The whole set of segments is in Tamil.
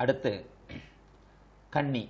அடுத்து கன்னி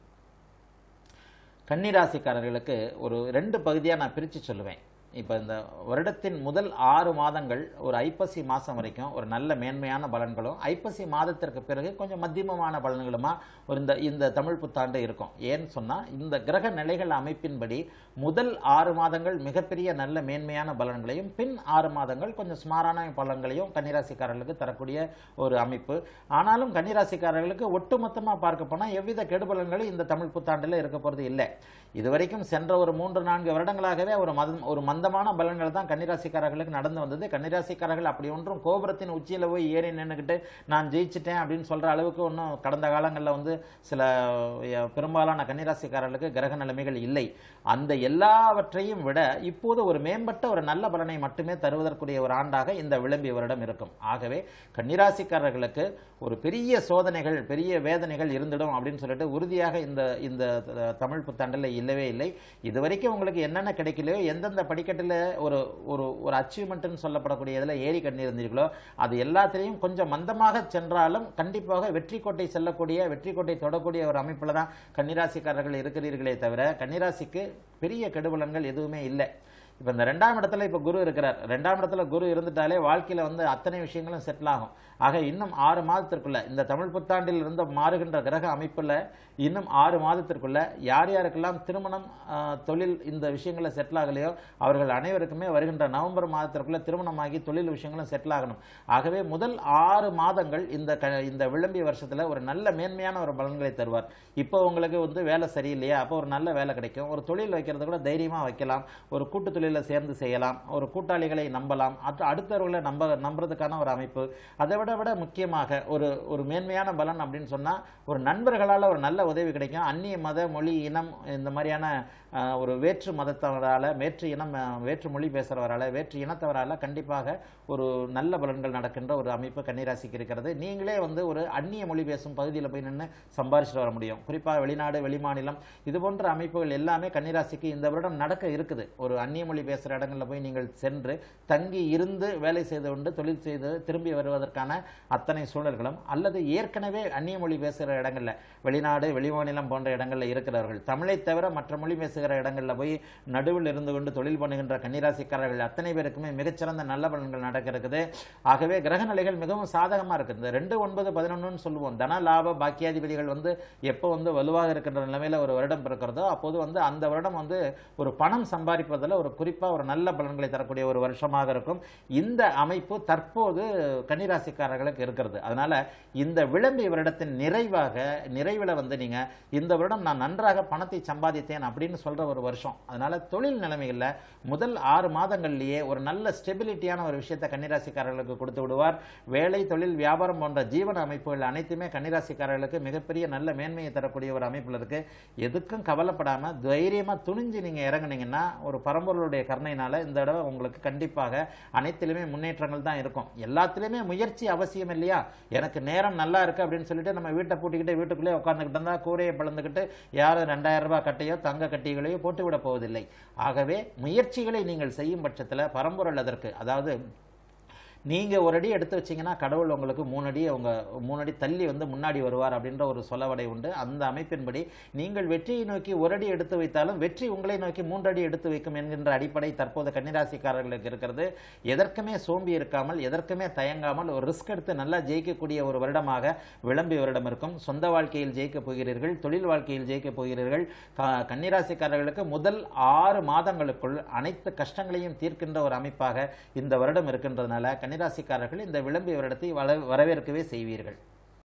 கன்னி ராசிக்காரர்களுக்கு ஒரு ரெண்டு பகுதியாக நான் பிரித்து சொல்லுவேன் இப்போ இந்த வருடத்தின் முதல் ஆறு மாதங்கள் ஒரு ஐப்பசி மாதம் வரைக்கும் ஒரு நல்ல மேன்மையான பலன்களும் ஐப்பசி மாதத்திற்கு பிறகு கொஞ்சம் மத்தியமமான பலன்களுமா ஒரு இந்த இந்த தமிழ் புத்தாண்டு இருக்கும் ஏன்னு சொன்னால் இந்த கிரக நிலைகள் அமைப்பின்படி முதல் ஆறு மாதங்கள் மிகப்பெரிய நல்ல மேன்மையான பலன்களையும் பின் ஆறு மாதங்கள் கொஞ்சம் சுமாரான பலன்களையும் கன்னிராசிக்காரர்களுக்கு தரக்கூடிய ஒரு அமைப்பு ஆனாலும் கன்னிராசிக்காரர்களுக்கு ஒட்டுமொத்தமாக பார்க்க போனால் எவ்வித கெடுபலன்களும் இந்த தமிழ் புத்தாண்டில் இருக்க போகிறது இல்லை இதுவரைக்கும் சென்ற ஒரு மூன்று நான்கு வருடங்களாகவே ஒரு மதம் ஒரு மந்தமான பலன்கள் தான் கன்னிராசிக்காரர்களுக்கு நடந்து வந்தது கன்னிராசிக்காரர்கள் அப்படி ஒன்றும் கோபுரத்தின் உச்சியில் போய் ஏறி நின்றுக்கிட்டு நான் ஜெயிச்சிட்டேன் அப்படின்னு சொல்ற அளவுக்கு ஒன்றும் கடந்த காலங்களில் வந்து சில அஹ், பெரும்பாலான கன்னிராசிக்காரர்களுக்கு கிரக நிலைமைகள் இல்லை அந்த எல்லாவற்றையும் விட இப்போது ஒரு மேம்பட்ட ஒரு நல்ல பலனை மட்டுமே தருவதற்குரிய ஒரு ஆண்டாக இந்த விளம்பிய வருடம் இருக்கும் ஆகவே கன்னிராசிக்காரர்களுக்கு ஒரு பெரிய சோதனைகள் பெரிய வேதனைகள் இருந்துடும் அப்படின்னு சொல்லிட்டு உறுதியாக இந்த இந்த த- தமிழ் புத்தாண்டில் இல்லவே இல்லை இதுவரைக்கும் உங்களுக்கு என்னென்ன கிடைக்கலையோ எந்தெந்த படிக்கட்டில் ஒரு ஒரு ஒரு அச்சீவ்மெண்ட்னு சொல்லப்படக்கூடிய இதில் ஏறி கண்ணி இருந்தீர்களோ அது எல்லாத்திலையும் கொஞ்சம் மந்தமாக சென்றாலும் கண்டிப்பாக வெற்றி கோட்டை செல்லக்கூடிய வெற்றி கோட்டை தொடக்கூடிய ஒரு அமைப்பில் தான் கன்னிராசிக்காரர்கள் இருக்கிறீர்களே தவிர கன்னிராசிக்கு பெரிய கெடுபலன்கள் எதுவுமே இல்லை இப்போ இந்த ரெண்டாம் இடத்துல இப்போ குரு இருக்கிறார் ரெண்டாம் இடத்துல குரு இருந்துட்டாலே வாழ்க்கையில் வந்து அத்தனை விஷயங்களும் செட்டில் ஆகும் ஆக இன்னும் ஆறு மாதத்திற்குள்ள இந்த தமிழ் புத்தாண்டில் இருந்து மாறுகின்ற கிரக அமைப்பில் இன்னும் ஆறு மாதத்திற்குள்ள யார் யாருக்கெல்லாம் திருமணம் ஆஹ், தொழில் இந்த விஷயங்களில் செட்டில் ஆகலையோ அவர்கள் அனைவருக்குமே வருகின்ற நவம்பர் மாதத்திற்குள்ள திருமணமாகி தொழில் விஷயங்களும் செட்டில் ஆகணும் ஆகவே முதல் ஆறு மாதங்கள் இந்த க இந்த விளம்பிய வருஷத்தில் ஒரு நல்ல மேன்மையான ஒரு பலன்களை தருவார் இப்போ உங்களுக்கு வந்து வேலை சரியில்லையா அப்போ ஒரு நல்ல வேலை கிடைக்கும் ஒரு தொழில் வைக்கிறது கூட தைரியமாக வைக்கலாம் ஒரு கூட்டு தொழிலை சேர்ந்து செய்யலாம் ஒரு கூட்டாளிகளை நம்பலாம் அற்ற அடுத்தவர்களை நம்ப நம்புறதுக்கான ஒரு அமைப்பு அதை விட விட முக்கியமாக ஒரு ஒரு மேன்மையான பலன் அப்படின்னு சொன்னால் ஒரு நண்பர்களால் ஒரு நல்ல உதவி கிடைக்கும் அந்நிய மத மொழி இனம் இந்த மாதிரியான ஆஹ், ஒரு வேற்று மதத்தவரால் வேற்று இனம் ஆஹ், வேற்று மொழி பேசுகிறவரால் வேற்று இனத்தவரால் கண்டிப்பாக ஒரு நல்ல பலன்கள் நடக்கின்ற ஒரு அமைப்பு கன்னிராசிக்கு இருக்கிறது நீங்களே வந்து ஒரு அந்நிய மொழி பேசும் பகுதியில் போய் நின்று சம்பாரிச்சிட்டு வர முடியும் குறிப்பாக வெளிநாடு வெளிமாநிலம் இது போன்ற அமைப்புகள் எல்லாமே கன்னிராசிக்கு இந்த வருடம் நடக்க இருக்குது ஒரு அந்நிய மொழி பேசுகிற இடங்களில் போய் நீங்கள் சென்று தங்கி இருந்து வேலை செய்து கொண்டு தொழில் செய்து திரும்பி வருவதற்கான அத்தனை சூழல்களும் அல்லது ஏற்கனவே அந்நிய மொழி பேசுகிற இடங்களில் வெளிநாடு வெளிமாநிலம் போன்ற இடங்களில் இருக்கிறவர்கள் தமிழை தவிர மற்ற மொழி பேசுகிற இடங்களில் போய் நடுவில் இருந்து கொண்டு தொழில் பண்ணுகின்ற கன்னிராசிக்காரர்கள் அத்தனை பேருக்குமே மிகச்சிறந்த நல்ல பலன்கள் நடக்க இருக்குது ஆகவே கிரக நிலைகள் மிகவும் சாதகமாக இருக்குது இந்த ரெண்டு ஒன்பது பதினொன்றுன்னு சொல்லுவோம் தன லாப பாக்கியாதிபதிகள் வந்து எப்போ வந்து வலுவாக இருக்கின்ற நிலைமையில் ஒரு வருடம் பிறக்கிறதோ அப்போது வந்து அந்த வருடம் வந்து ஒரு பணம் சம்பாதிப்பதில் ஒரு குறிப்பாக ஒரு நல்ல பலன்களை தரக்கூடிய ஒரு வருஷமாக இருக்கும் இந்த அமைப்பு தற்போது கன்னிராசிக்காரர்களுக்கு இருக்கிறது அதனால இந்த விளம்பி வருடத்தின் நிறைவாக நிறைவில் வந்து நீங்க இந்த வருடம் நான் நன்றாக பணத்தை சம்பாதித்தேன் அப்படின்னு சொல்ற ஒரு வருஷம் அதனால தொழில் நிலைமைகளில் முதல் ஆறு மாதங்கள்லயே ஒரு நல்ல ஸ்டெபிலிட்டியான ஒரு விஷயத்தை கன்னிராசிக்காரர்களுக்கு கொடுத்து விடுவார் வேலை தொழில் வியாபாரம் போன்ற ஜீவன அமைப்புகள் அனைத்துமே கன்னிராசிக்காரர்களுக்கு மிகப்பெரிய நல்ல மேன்மையை தரக்கூடிய ஒரு அமைப்பில் இருக்கு எதுக்கும் கவலைப்படாம தைரியமா துணிஞ்சு நீங்க இறங்குனீங்கன்னா ஒரு பரம்பொருளுடைய கருணையினால இந்த தடவை உங்களுக்கு கண்டிப்பாக அனைத்திலுமே முன்னேற்றங்கள் தான் இருக்கும் எல்லாத்திலுமே முயற்சி அவசியம் இல்லையா எனக்கு நேரம் நல்லா இருக்கு அப்படின்னு சொல்லிட்டு நம்ம வீட்டை பூட்டிக்கிட்டு வீட்டுக்குள்ளே உட்காந்துக்கிட்டு இருந்தா கூரையை பிளந்துக்கிட்டு யாரும் ரெண்டாயிரம் ரூபாய் கட்டையோ தங்க கட்டிகளையோ போட்டு விட போவதில்லை ஆகவே முயற்சிகளை நீங்கள் செய்யும் பட்சத்தில் பரம்பொருள் அதற்கு அதாவது நீங்க ஒரு அடி எடுத்து வச்சீங்கன்னா கடவுள் உங்களுக்கு மூணு அடி அவங்க மூணு அடி தள்ளி வந்து முன்னாடி வருவார் அப்படின்ற ஒரு சொலவடை உண்டு அந்த அமைப்பின்படி நீங்கள் வெற்றியை நோக்கி ஒரு அடி எடுத்து வைத்தாலும் வெற்றி உங்களை நோக்கி மூன்று அடி எடுத்து வைக்கும் என்கின்ற அடிப்படை தற்போது கன்னிராசிக்காரர்களுக்கு இருக்கிறது எதற்குமே சோம்பி இருக்காமல் எதற்குமே தயங்காமல் ஒரு ரிஸ்க் எடுத்து நல்லா ஜெயிக்கக்கூடிய ஒரு வருடமாக விளம்பி வருடம் இருக்கும் சொந்த வாழ்க்கையில் ஜெயிக்கப் போகிறீர்கள் தொழில் வாழ்க்கையில் ஜெயிக்கப் போகிறீர்கள் க- கன்னிராசிக்காரர்களுக்கு முதல் ஆறு மாதங்களுக்குள் அனைத்து கஷ்டங்களையும் தீர்க்கின்ற ஒரு அமைப்பாக இந்த வருடம் இருக்கின்றதுனால கன்னிராசிக்காரர்கள் இந்த விளம்பிய வருடத்தை வள- வரவேற்கவே செய்வீர்கள்